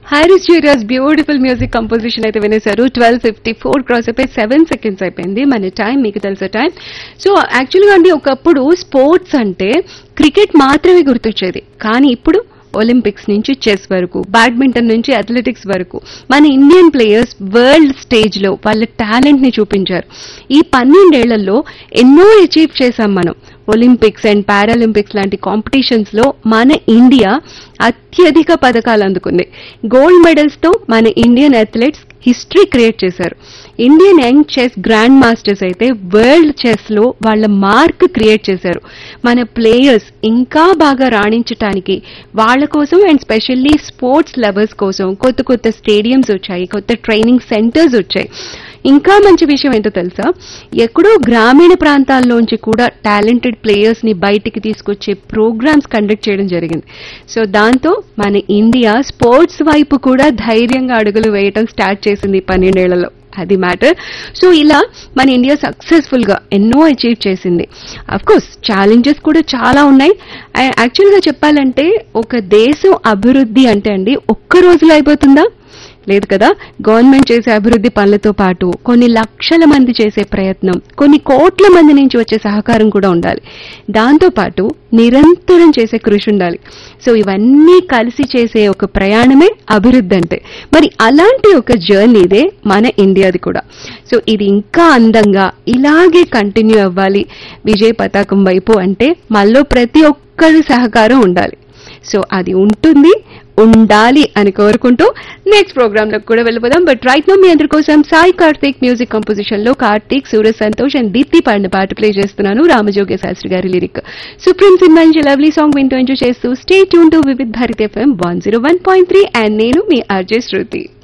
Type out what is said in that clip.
Harris జూరియస్ beautiful music composition అయితే వినేశారు ట్వెల్వ్ ఫిఫ్టీ ఫోర్ క్రాస్ అయిపోయి సెవెన్ సెకండ్స్ అయిపోయింది మన టైం మీకు తెలుసా టైం సో యాక్చువల్గా అండి ఒకప్పుడు స్పోర్ట్స్ అంటే క్రికెట్ మాత్రమే గుర్తొచ్చేది కానీ ఇప్పుడు ఒలింపిక్స్ నుంచి చెస్ వరకు బ్యాడ్మింటన్ నుంచి అథ్లెటిక్స్ వరకు మన ఇండియన్ ప్లేయర్స్ వరల్డ్ స్టేజ్ లో వాళ్ళ టాలెంట్ ని చూపించారు ఈ పన్నెండేళ్లలో ఎన్నో అచీవ్ చేశాం మనం ఒలింపిక్స్ అండ్ పారాలింపిక్స్ లాంటి కాంపిటీషన్స్ లో మన ఇండియా అత్యధిక పథకాలు అందుకుంది గోల్డ్ మెడల్స్ తో మన ఇండియన్ అథ్లెట్స్ హిస్టరీ క్రియేట్ చేశారు Indian young chess grand masters అయితే వరల్డ్ చెస్ లో వాళ్ళ మార్క్ క్రియేట్ చేశారు మన ప్లేయర్స్ ఇంకా బాగా రాణించటానికి వాళ్ళ కోసం అండ్ స్పెషల్లీ స్పోర్ట్స్ లవర్స్ కోసం కొత్త కొత్త స్టేడియంస్ వచ్చాయి కొత్త ట్రైనింగ్ సెంటర్స్ వచ్చాయి ఇంకా మంచి విషయం ఏంటో తెలుసా ఎక్కడో గ్రామీణ ప్రాంతాల్లోంచి కూడా టాలెంటెడ్ ప్లేయర్స్ ని బయటికి తీసుకొచ్చే ప్రోగ్రామ్స్ కండక్ట్ చేయడం జరిగింది సో దాంతో మన ఇండియా స్పోర్ట్స్ వైపు కూడా ధైర్యంగా అడుగులు వేయటం స్టార్ట్ చేసింది ఈ పన్నెండేళ్లలో అది మ్యాటర్ సో ఇలా మన ఇండియా సక్సెస్ఫుల్ గా ఎన్నో అచీవ్ చేసింది అఫ్ కోర్స్ ఛాలెంజెస్ కూడా చాలా ఉన్నాయి యాక్చువల్ గా చెప్పాలంటే ఒక దేశం అభివృద్ధి అంటే అండి ఒక్క రోజులో అయిపోతుందా లేదు కదా గవర్నమెంట్ చేసే అభివృద్ధి పనులతో పాటు కొన్ని లక్షల మంది చేసే ప్రయత్నం కొన్ని కోట్ల మంది నుంచి వచ్చే సహకారం కూడా ఉండాలి దాంతో పాటు నిరంతరం చేసే కృషి ఉండాలి సో ఇవన్నీ కలిసి చేసే ఒక ప్రయాణమే అభివృద్ధి అంటే మరి అలాంటి ఒక జర్నీదే మన ఇండియాది కూడా సో ఇది ఇంకా అందంగా ఇలాగే కంటిన్యూ అవ్వాలి విజయ పతాకం వైపు అంటే మనలో ప్రతి ఒక్కరి సహకారం ఉండాలి సో అది ఉంటుంది ఉండాలి అని కోరుకుంటూ నెక్స్ట్ ప్రోగ్రామ్ లో కూడా వెళ్ళిపోదాం బట్ రైట్ నో మీ అందరి కోసం సాయి కార్తీక్ మ్యూజిక్ కంపోజిషన్ లో కార్తీక్ సూరజ్ సంతోష్ అండ్ దీప్తి పాడిన పాట ప్లే చేస్తున్నాను రామజోగ్య శాస్త్రి గారి లిరిక్ సుప్రీం సినిమా నుంచి లవ్లీ సాంగ్ వింటూ ఎంజాయ్ చేస్తూ stay tune to Vividh Bharati FM one zero one point three and నేను మీ ఆర్జే శృతి